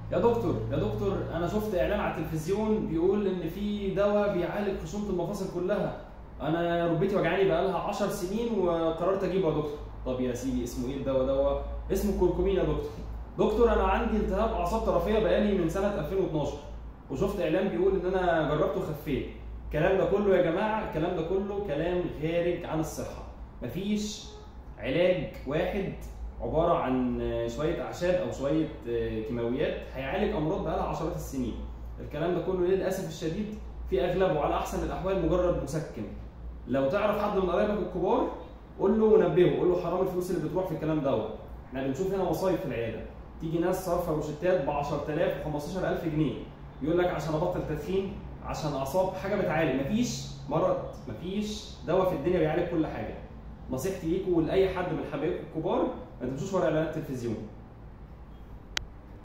يا دكتور يا دكتور انا شفت اعلان على التلفزيون بيقول ان في دواء بيعالج خشونه المفاصل كلها انا ركبتي وجعاني بقالها 10 سنين وقررت اجيبه يا دكتور طب يا سيدي اسمه ايه الدواء دواء اسمه كوركومين يا دكتور دكتور انا عندي التهاب اعصاب طرفيه بقالي من سنه 2012 وشفت اعلان بيقول ان انا جربته وخفيت الكلام ده كله يا جماعه الكلام ده كله كلام خارج عن الصحه مفيش علاج واحد عباره عن شويه اعشاب او شويه كيماويات هيعالج امراض بقالها عشرات السنين الكلام ده كله للاسف الشديد في اغلبه على احسن الاحوال مجرد مسكن لو تعرف حد من قرايبك الكبار قول له ونبهه قول له حرام الفلوس اللي بتروح في الكلام دوت احنا بنشوف هنا مصايب في العياده تيجي ناس صارفه روشتات ب 10000 و15000 جنيه يقول لك عشان ابطل تدخين عشان اعصاب حاجه بتعالج مفيش مرض مفيش دواء في الدنيا بيعالج كل حاجه نصيحتي ليكم ولاي حد من حبايبكم الكبار ما تمشوش ورا اعلانات التلفزيون